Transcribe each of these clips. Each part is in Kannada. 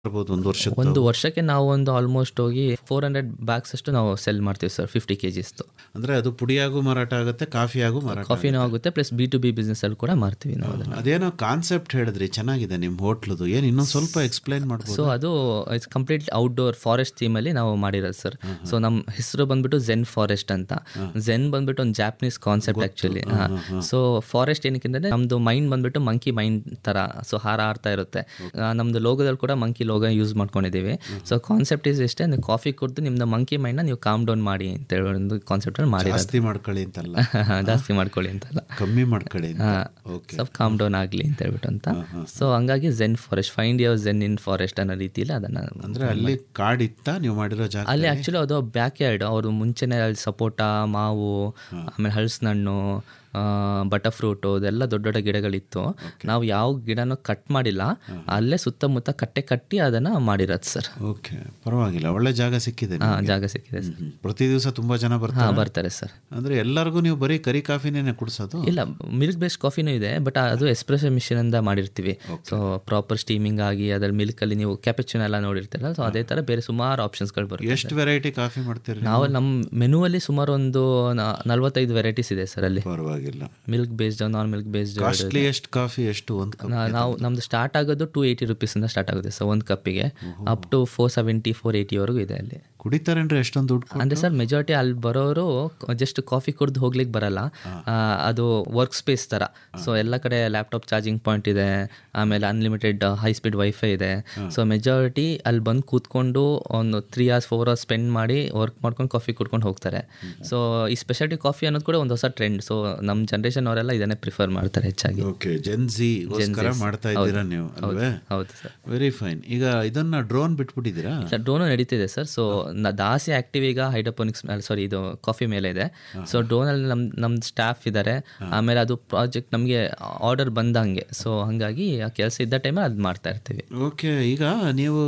ಬರ್ಬೋದು ಒಂದು ವರ್ಷ ಒಂದು ವರ್ಷಕ್ಕೆ ನಾವು ಒಂದು ಆಲ್ಮೋಸ್ಟ್ ಹೋಗಿ ಫೋರ್ ಹಂಡ್ರೆಡ್ ಬ್ಯಾಗ್ಸ್ ಅಷ್ಟು ನಾವು ಸೆಲ್ ಮಾಡ್ತೀವಿ ಸರ್ ಫಿಫ್ಟಿ ಕೆ ಜಿಸ್ತು ಅಂದ್ರೆ ಅದು ಪುಡಿಯಾಗೂ ಮಾರಾಟ ಆಗುತ್ತೆ ಕಾಫಿಯಾಗೂ ಮಾರಾಟ ಕಾಫಿನೂ ಆಗುತ್ತೆ plus B to B business ಅಲ್ಲಿ ಕೂಡ ಮಾರ್ತೀವಿ ನಾವು ಅದನ್ನ ಅದೇನೋ ಕಾನ್ಸೆಪ್ಟ್ ಹೇಳಿದ್ರಿ ಚೆನ್ನಾಗಿದೆ ನಿಮ್ಮ ಹೋಟ್ಲದು ಏನು ಇನ್ನೊಂದು ಸ್ವಲ್ಪ ಎಕ್ಸ್ಪ್ಲೈನ್ ಮಾಡ್ಬೋದು ಸೊ ಅದು ಇಟ್ಸ್ ಕಂಪ್ಲೀಟ್ ಔಟ್ಡೋರ್ ಫಾರೆಸ್ಟ್ ಥೀಮಲ್ಲಿ ನಾವು ಮಾಡಿರೋದು ಸರ್ ಸೊ ನಮ್ಮ ಹೆಸರು ಬಂದ್ಬಿಟ್ಟು ಝೆನ್ ಫಾರೆಸ್ಟ್ ಅಂತ ಝೆನ್ ಬಂದ್ಬಿಟ್ಟು ಒಂದು Japanese concept actually so forest ಏನಕ್ಕೆ ಅಂದರೆ ನಮ್ಮದು ಮೈಂಡ್ ಬಂದ್ಬಿಟ್ಟು ಮಂಕಿ ಮೈಂಡ್ ಥರ ಸೊ ಹಾರಾಡ್ತಾ ಇರುತ್ತೆ ಆ, ನಮ್ದು ಲೋಗೋದಲ್ಲಿ ಕೂಡ ಮಂಕಿ ಲೋಗೋ ಯೂಸ್ ಮಾಡ್ಕೊಂಡಿದ್ದೀವಿ ಸೊ ಕಾನ್ಸೆಪ್ಟ್ ಇಸ್ ಎಷ್ಟೇ ನೀವು ಕಾಫಿ ಕುಡಿದು ನಿಮ್ದು ಮಂಕಿ ಮೈಂಡ್ನ ನೀವು ಕಾಮ್ ಡೌನ್ ಮಾಡಿ ಅಂತ ಹೇಳಿ ಒಂದು ಕಾನ್ಸೆಪ್ಟಲ್ಲಿ ಮಾಡಿರೋದು ಜಾಸ್ತಿ ಮಾಡ್ಕೊಳ್ಳಿ ಅಂತಲ್ಲ ಜಾಸ್ತಿ ಮಾಡ್ಕೊಳ್ಳಿ ಅಂತಲ್ಲ ಕಮ್ಮಿ ಮಾಡ್ಕೊಳ್ಳಿ ಅಂತ ಓಕೆ ಸ್ವಲ್ಪ ಕಾಮ್ ಡೌನ್ ಆಗಲಿ ಅಂತ ಹೇಳ್ಬಿಟ್ಟು ಅಂತ ಸೊ ಹಂಗಾಗಿ zen forest find your zen in forest ಅನ್ನೋ ರೀತಿಯಲ್ಲಿ ಅದನ್ನು ಅಂದ್ರೆ ಅಲ್ಲಿ ಕಾಡಿತ್ತ ನೀವು ಮಾಡಿರೋ ಜಾಗ ಅಲ್ಲಿ ಆ್ಯಕ್ಚುಲಿ ಅದು ಬ್ಯಾಕ್ ಯಾರ್ಡ್ ಅವರು ಮುಂಚೆನೇ ಅಲ್ಲಿ ಸಪೋಟ ಮಾವು ಆಮೇಲೆ ಹಲಸಿನಣ್ಣು ಬಟರ್ ಫ್ರೂಟು ಅದೆಲ್ಲ ದೊಡ್ಡ ದೊಡ್ಡ ಗಿಡಗಳಿತ್ತು ನಾವು ಯಾವ ಗಿಡನೂ ಕಟ್ ಮಾಡಿಲ್ಲ ಅಲ್ಲೇ ಸುತ್ತಮುತ್ತ ಕಟ್ಟೆ ಕಟ್ಟಿ ಅದನ್ನು ಮಾಡಿರೋದು ಸರ್ ಓಕೆ ಪರವಾಗಿಲ್ಲ ಒಳ್ಳೆ ಜಾಗ ಸಿಕ್ಕಿದೆ ಹಾಂ ನಿಮ್ಗೆ. ಜಾಗ ಸಿಕ್ಕಿದೆ ಸರ್ ಹ್ಮ್. ಪ್ರತಿ ದಿವಸ ತುಂಬಾ ಜನ ಹಾಂ ಬರ್ತಾರೆ ಬರ್ತಾರೆ ಸರ್ ಅಂದ್ರೆ ಎಲ್ಲರಿಗೂ ನೀವು ಬರೀ ಕರಿ ಕಾಫಿನೇ ಕುಡಿಸೋದು ಇಲ್ಲ ಮಿಲ್ಕ್ ಬೇಸ್ಡ್ ಕಾಫಿನೂ ಇದೆ ಬಟ್ ಅದು ಎಸ್ಪ್ರೆಸೋ ಮಿಷಿನಿಂದ ಮಾಡಿರ್ತೀವಿ ಸೊ ಪ್ರಾಪರ್ ಸ್ಟೀಮಿಂಗ್ ಆಗಿ ಅದ್ರಲ್ಲಿ ಮಿಲ್ಕಲ್ಲಿ ನೀವು ಕ್ಯಾಪೆಚಿನ್ ಎಲ್ಲ ನೋಡಿರ್ತೀರಲ್ಲ ಸೊ ಅದೇ ಥರ ಬೇರೆ ಸುಮಾರು ಆಪ್ಷನ್ಸ್ಗಳು ಬರುತ್ತೆ ಎಷ್ಟು ವೆರೈಟಿ ಕಾಫಿ ಮಾಡ್ತೀರಿ ನಾವು ನಮ್ಮ ಮೆನುವಲ್ಲಿ ಸುಮಾರು ಒಂದು ನ- ನಲವತ್ತೈದು ವೆರೈಟೀಸ್ ಇದೆ ಸರ್ ಅಲ್ಲಿ ಪರವಾಗಿಲ್ಲ milk based non milk based costly ಎಷ್ಟು ಕಾಫಿ ಎಷ್ಟು ಒಂದು ಕಪ್ ನಾವು ನಮ್ದು ಸ್ಟಾರ್ಟ್ ಆಗೋದು ಟೂ ಏಯ್ಟಿ ರುಪೀಸಿಂದ ಸ್ಟಾರ್ಟ್ ಆಗುತ್ತೆ ಸರ್ ಒಂದು ಕಪ್ಪಿಗೆ up to four seventy four ಏಯ್ಟಿವರೆಗೂ ಇದೆ ಅಲ್ಲಿ ಕುಡಿತಾರೇನ್ರಿ ಎಷ್ಟೊಂದು ದುಡ್ಡು ಕೊಟ್ಟು? ಅಂದರೆ ಸರ್ ಮೆಜಾರಿಟಿ ಅಲ್ಲಿ ಬರೋರು ಜಸ್ಟ್ ಕಾಫಿ ಕುಡ್ದು ಹೋಗ್ಲಿಕ್ಕೆ ಬರಲ್ಲ ಆ, ಅದು ವರ್ಕ್ ಸ್ಪೇಸ್ ಥರ ಸೊ ಎಲ್ಲ ಕಡೆ ಲ್ಯಾಪ್ಟಾಪ್ ಚಾರ್ಜಿಂಗ್ ಪಾಯಿಂಟ್ ಇದೆ ಆಮೇಲೆ ಅನ್ಲಿಮಿಟೆಡ್ ಹೈ ಸ್ಪೀಡ್ ವೈಫೈ ಇದೆ ಸೊ ಮೆಜಾರಿಟಿ ಅಲ್ಲಿ ಬಂದು ಕೂತ್ಕೊಂಡು ಒಂದು three hours four hours spend ಮಾಡಿ ವರ್ಕ್ ಮಾಡ್ಕೊಂಡು ಕಾಫಿ ಕುಡ್ಕೊಂಡು ಹೋಗ್ತಾರೆ ಸೊ ಈ ಸ್ಪೆಷಾಲಿಟಿ ಕಾಫಿ ಅನ್ನೋದು ಕೂಡ ಒಂದು ಹೊಸ ಟ್ರೆಂಡ್ ಸೊ ನಮ್ಮ ಜನ್ರೇಷನ್ ಅವರೆಲ್ಲ ಇದನ್ನೇ ಪ್ರಿಫರ್ ಮಾಡ್ತಾರೆ ಹೆಚ್ಚಾಗಿ ಓಕೆ ಜೆನ್ಸಿಗೋಸ್ಕರ ಮಾಡ್ತಾ ಇದ್ದೀರಾ ನೀವು ಅಲ್ವೇ ಹೌದು ಸರ್ ವೆರಿ ಫೈನ್ ಈಗ ಇದನ್ನ ಡ್ರೋನ್ ಬಿಟ್ಬಿಟ್ಟಿದ್ದೀರಾ ಡ್ರೋನು ನಡೀತಿದೆ ಸರ್ ಸೊ ದಾಸಿ ಆಕ್ಟಿವ್ ಈಗ ಹೈಡ್ರೋಪೋನಿಕ್ಸ್ ಸಾರಿ ಇದು ಕಾಫಿ ಮೇಲೆ ಇದೆ ಸೊ ಡ್ರೋನಲ್ಲಿ ನಮ್ಮ ನಮ್ಮ ಸ್ಟಾಫ್ ಇದ್ದಾರೆ ಆಮೇಲೆ ಅದು ಪ್ರಾಜೆಕ್ಟ್ ನಮಗೆ ಆರ್ಡರ್ ಬಂದಂಗೆ ಸೊ ಹಾಗಾಗಿ ಆ ಕೆಲಸ ಇದ್ದ ಟೈಮಲ್ಲಿ ಅದು ಮಾಡ್ತಾ ಇರ್ತೀವಿ ಓಕೆ ಈಗ ನೀವು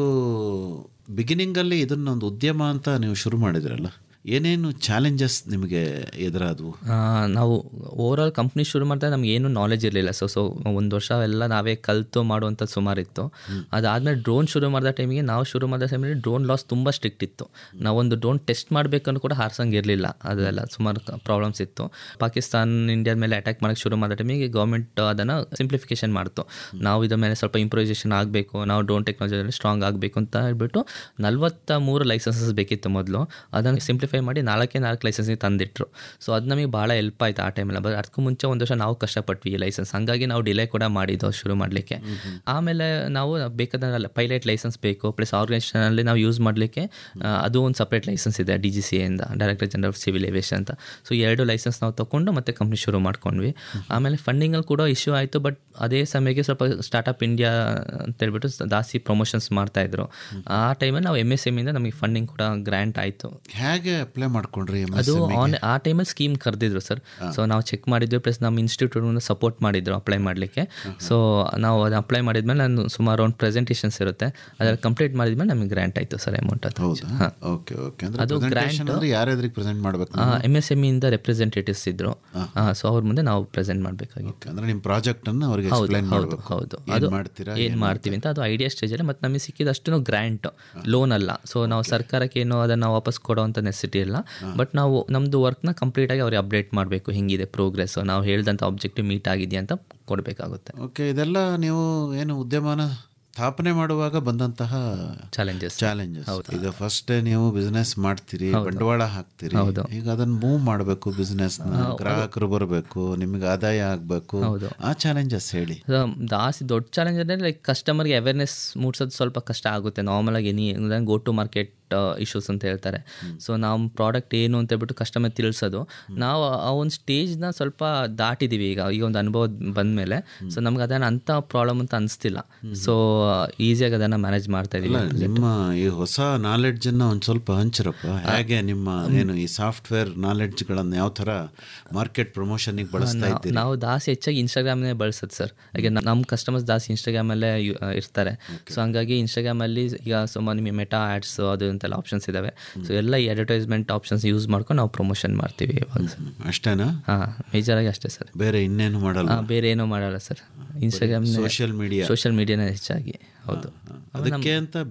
ಬಿಗಿನಿಂಗಲ್ಲಿ ಇದನ್ನ ಒಂದು ಉದ್ಯಮ ಅಂತ ನೀವು ಶುರು ಮಾಡಿದ್ರಲ್ಲ ಏನೇನು ಚಾಲೆಂಜಸ್ ನಿಮಗೆ ಎದುರಾದವು ಆ, ನಾವು ಓವರ್ ಆಲ್ ಕಂಪ್ನಿ ಶುರು ಮಾಡ್ತಾ ನಮ್ಗೆ ಏನು ನಾಲೆಜ್ ಇರಲಿಲ್ಲ ಸೊ ಸೊ ಒಂದು ವರ್ಷ ಎಲ್ಲ ನಾವೇ ಕಲ್ತು ಮಾಡುವಂಥ ಸುಮಾರಿತ್ತು ಅದಾದಮೇಲೆ ಡ್ರೋನ್ ಶುರು ಮಾಡಿದ ಟೈಮಿಗೆ ನಾವು ಶುರು ಮಾಡಿದ ಟೈಮಲ್ಲಿ ಡ್ರೋನ್ ಲಾಸ್ ತುಂಬ ಸ್ಟ್ರಿಕ್ಟ್ ಇತ್ತು ನಾವೊಂದು ಡ್ರೋನ್ ಟೆಸ್ಟ್ ಮಾಡಬೇಕನ್ನು ಕೂಡ ಹಾರ್ಸಂಗೆ ಇರಲಿಲ್ಲ ಅದೆಲ್ಲ ಸುಮಾರು ಪ್ರಾಬ್ಲಮ್ಸ್ ಇತ್ತು ಪಾಕಿಸ್ತಾನ್ ಇಂಡಿಯಾದ ಮೇಲೆ ಅಟ್ಯಾಕ್ ಮಾಡೋಕ್ಕೆ ಶುರು ಮಾಡಿದ ಟೈಮಿಗೆ ಗೌರ್ಮೆಂಟ್ ಅದನ್ನು ಸಿಂಪ್ಲಿಫಿಕೇಶನ್ ಮಾಡ್ತು ನಾವು ಇದ್ರ ಮೇಲೆ ಸ್ವಲ್ಪ ಇಂಪ್ರೂವೈಸೇಷನ್ ಆಗಬೇಕು ನಾವು ಡ್ರೋನ್ ಟೆಕ್ನಾಲಜಿಯಲ್ಲಿ ಸ್ಟ್ರಾಂಗ್ ಆಗಬೇಕು ಅಂತ ಹೇಳ್ಬಿಟ್ಟು ನಲ್ವತ್ತ ಮೂರು ಲೈಸೆನ್ಸಸ್ ಬೇಕಿತ್ತು ಮೊದಲು ಅದನ್ನು ಸಿಂಪ್ಲಿಫೈ ಮಾಡಿ ನಾಲ್ಕೇ ನಾಲ್ಕು ಲೈಸೆನ್ಸಿಗೆ ತಂದಿಟ್ರು ಸೊ ಅದು ನಮಗೆ ಭಾಳ ಹೆಲ್ಪ್ ಆಯ್ತು ಆ ಟೈಮಲ್ಲಿ ಬಟ್ ಅದಕ್ಕೂ ಮುಂಚೆ ಒಂದು ವರ್ಷ ನಾವು ಕಷ್ಟಪಟ್ವಿ ಈ ಲೈಸೆನ್ಸ್ ಹಂಗಾಗಿ ನಾವು ಡಿಲೇ ಕೂಡ ಮಾಡಿದ್ದು ಶುರು ಮಾಡಲಿಕ್ಕೆ ಆಮೇಲೆ ನಾವು ಬೇಕಾದ ಪೈಲಟ್ ಲೈಸೆನ್ಸ್ ಬೇಕು ಪ್ಲಸ್ ಆರ್ಗನೈಸೇಷನಲ್ಲಿ ನಾವು ಯೂಸ್ ಮಾಡಲಿಕ್ಕೆ ಅದು ಒಂದು ಸಪ್ರೇಟ್ ಲೈಸೆನ್ಸ್ ಇದೆ ಡಿ ಜಿ ಸಿ ಇಂದ ಡೈರೆಕ್ಟರ್ ಜನರಲ್ ಸಿವಿಲ್ ಏವಿಯೇಷನ್ ಅಂತ ಸೊ ಎರಡು ಲೈಸೆನ್ಸ್ ನಾವು ತೊಗೊಂಡು ಮತ್ತೆ ಕಂಪ್ನಿ ಶುರು ಮಾಡ್ಕೊಂಡ್ವಿ ಆಮೇಲೆ ಫಂಡಿಂಗಲ್ಲಿ ಕೂಡ ಇಶ್ಯೂ ಆಯಿತು ಬಟ್ ಅದೇ ಸಮಯಕ್ಕೆ ಸ್ವಲ್ಪ ಸ್ಟಾರ್ಟಪ್ ಇಂಡಿಯಾ ಅಂತ ಹೇಳ್ಬಿಟ್ಟು ಜಾಸ್ತಿ ಪ್ರಮೋಷನ್ಸ್ ಮಾಡ್ತಾ ಇದ್ರು ಆ ಟೈಮಲ್ಲಿ ನಾವು ಎಮ್ ಎಸ್ ಎಮ್ ಇಂದ ನಮಗೆ ಫಂಡಿಂಗ್ ಕೂಡ ಗ್ರ್ಯಾಂಟ್ ಆಯಿತು ಹೇಗೆ ಅಪ್ಲೈ ಮಾಡ್ಕೊಂಡ್ರಿ MS? ಅದು ಆನ್ ಆ ಟೈಮಲ್ಲಿ ಸ್ಕೀಮ್ ಕರೆದಿದ್ರು ಸರ್ ಸೊ ನಾವು ಚೆಕ್ ಮಾಡಿದ್ವಿ ಪ್ಲಸ್ ನಮ್ಮ ಇನ್ಸ್ಟಿಟ್ಯೂಟ್ ಸಪೋರ್ಟ್ ಮಾಡಿದ್ರು ಅಪ್ಲೈ ಮಾಡಲಿಕ್ಕೆ ಸೊ ನಾವು ಅದು ಅಪ್ಲೈ ಮಾಡಿದ್ಮೇಲೆ ನಾನು ಸುಮಾರು ಒಂದು ಪ್ರೆಸೆಂಟೇಷನ್ಸ್ ಇರುತ್ತೆ ಅದರಲ್ಲಿ ಕಂಪ್ಲೀಟ್ ಮಾಡಿದ್ಮೇಲೆ ನಮಗೆ ಗ್ರ್ಯಾಂಟ್ ಆಯಿತು ಸರ್ ಅಮೌಂಟ್ ಅದು ಹೌದಾ ಓಕೆ ಓಕೆ ಅಂದ್ರೆ ಅದು presentation ಅಂದ್ರೆ ಯಾರ್ಯಾರಿಗೆ ಪ್ರೆಸೆಂಟ್ ಮಾಡ್ಬೇಕು ಎಮ್ ಎಸ್ ಎಮ್ ಇಂದ ರೆಪ್ರೆಸೆಂಟೇಟಿವ್ಸ್ ಇದ್ರು ಸೊ ಅವ್ರ ಮುಂದೆ ನಾವು ಪ್ರೆಸೆಂಟ್ ಮಾಡಬೇಕಾಗಿತ್ತು Okay, ಅಂದ್ರೆ ನಿಮ್ಮ ಪ್ರಾಜೆಕ್ಟ್ ಅನ್ನ ಅವ್ರಿಗೆ ಹೌದು ಎಕ್ಸ್ಪ್ಲೈನ್ ಹೌದು ಮಾಡಬೇಕು ಹೌದು ಏನ್ ಅದು ಮಾಡ್ತೀರಾ ಏನು ಮಾಡ್ತೀವಿ ಅಂತ ಅದು ಐಡಿಯಾ ಸ್ಟೇಜಲ್ಲಿ ಮತ್ತು ನಮಗೆ ಸಿಕ್ಕಿದಷ್ಟು ಗ್ರ್ಯಾಂಟ್ ಲೋನ್ ಅಲ್ಲ ಸೊ ನಾವು ಸರ್ಕಾರಕ್ಕೆ ಏನು ಅದನ್ನು ವಾಪಸ್ ಕೊಡೋವಂಥ ನೆಸಿಟಿ ಇಲ್ಲ ಬಟ್ ನಾವು ನಮ್ಮದು ವರ್ಕ್ನ ಕಂಪ್ಲೀಟಾಗಿ ಅವ್ರಿಗೆ ಅಪ್ಡೇಟ್ ಮಾಡಬೇಕು ಹಿಂಗಿದೆ ಪ್ರೋಗ್ರೆಸ್ ನಾವು ಹೇಳ್ದಂಥ ಆಬ್ಜೆಕ್ಟಿವ್ ಮೀಟ್ ಆಗಿದೆಯಾ ಅಂತ ಕೊಡಬೇಕಾಗುತ್ತೆ ಓಕೆ ಇದೆಲ್ಲ ನೀವು ಏನು ಉದ್ಯಮನ ಸ್ಥಾಪನೆ ಮಾಡುವಾಗ ಬಂದಂತಹ ಚಾಲೆಂಜಸ್ ಚಾಲೆಂಜಸ್ ಈಗ ಫಸ್ಟ್ ನೀವು ಬಿಸ್ನೆಸ್ ಮಾಡ್ತೀರಿ ಬಂಡವಾಳ ಹಾಕ್ತೀರಿ ಈಗ ಅದನ್ನ ಮೂವ್ ಮಾಡಬೇಕು ಬಿಸ್ನೆಸ್ ಗ್ರಾಹಕರು ಬರಬೇಕು ನಿಮಗೆ ಆದಾಯ ಆಗಬೇಕು ಆ ಚಾಲೆಂಜಸ್ ಹೇಳಿ ಜಾಸ್ತಿ ದೊಡ್ಡ ಚಾಲೆಂಜ್ ಅಂದರೆ ಲೈಕ್ ಕಸ್ಟಮರ್ಗೆ ಅವೇರ್ನೆಸ್ ಮೂಡ್ಸೋದು ಸ್ವಲ್ಪ ಕಷ್ಟ ಆಗುತ್ತೆ ನಾರ್ಮಲ್ ಆಗಿ any go to market issues ಅಂತ ಹೇಳ್ತಾರೆ ಸೊ ನಮ್ಮ ಪ್ರಾಡಕ್ಟ್ ಏನು ಅಂತ ಹೇಳ್ಬಿಟ್ಟು ಕಸ್ಟಮರ್ ತಿಳಿಸೋದು ನಾವು ಆ ಒಂದು ಸ್ಟೇಜ್ನ ಸ್ವಲ್ಪ ದಾಟಿದ್ದೀವಿ ಈಗ ಈಗ ಒಂದು ಅನುಭವ ಬಂದಮೇಲೆ ಸೊ ನಮ್ಗೆ ಅದನ್ನು ಅಂಥ ಪ್ರಾಬ್ಲಮ್ ಅಂತ ಅನಿಸ್ತಿಲ್ಲ ಸೊ ಈಸಿಯಾಗಿ ಅದನ್ನು ಮ್ಯಾನೇಜ್ ಮಾಡ್ತಾ ಇಲ್ಲ ಇದ್ದೀವಿ ನಿಮ್ಮ ಈ ಹೊಸ ನಾಲೆಡ್ಜ್ ಅನ್ನ ಒಂದ್ ಸ್ವಲ್ಪ ಹಂಚಿರಪ್ಪ ಹೇಗೆ ನಿಮ್ಮ ಏನು ಈ ಸಾಫ್ಟ್ವೇರ್ ನಾಲೆಡ್ಜ್ಗಳನ್ನ ಯಾವ ತರ ಮಾರ್ಕೆಟ್ ಪ್ರಮೋಷನ್ಗೆ ಬಳಸ್ತಾ ಇದ್ದೀರಿ ನಾವು ಜಾಸ್ತಿ ಹೆಚ್ಚಾಗಿ ಇನ್ಸ್ಟಾಗ್ರಾಮ್ನೇ ಬಳಸೋದು ಸರ್ ಹಾಗೆ ನಮ್ಮ ಕಸ್ಟಮರ್ಸ್ ಜಾಸ್ತಿ ಇನ್ಸ್ಟಾಗ್ರಾಮಲ್ಲೇ ಯು- ಇರ್ತಾರೆ ಸೊ ಹಂಗಾಗಿ ಇನ್ಸ್ಟಾಗ್ರಾಮಲ್ಲಿ ಈಗ ಸುಮಾರು ನಿಮಗೆ ಮೆಟಾ ಆ್ಯಡ್ಸ್ ಅದು ಅಂತೆಲ್ಲ ಆಪ್ಷನ್ಸ್ ಇದ್ದಾವೆ ಸೊ ಎಲ್ಲ ಈ ಅಡ್ವರ್ಟೈಸ್ಮೆಂಟ್ ಆಪ್ಷನ್ಸ್ ಯೂಸ್ ಮಾಡ್ಕೊಂಡು ನಾವು ಪ್ರಮೋಷನ್ ಮಾಡ್ತೀವಿ ಇವಾಗ ಸರ್ ಅಷ್ಟೇನಾ ಹಾಂ ಮೇಜರಾಗಿ ಅಷ್ಟೇ ಸರ್ ಬೇರೆ ಇನ್ನೇನು ಮಾಡಲ್ಲ ಹಾಂ ಬೇರೆ ಏನೂ ಮಾಡಲ್ಲ ಸರ್ ಇನ್ಸ್ಟಾಗ್ರಾಮ್ ಸೋಷಿಯಲ್ ಮೀಡಿಯಾ ಸೋಷಿಯಲ್ ಮೀಡಿಯಾನೇ ಹೆಚ್ಚಾಗಿ ಹೌದು ಅದಕ್ಕೆ ಅಂತ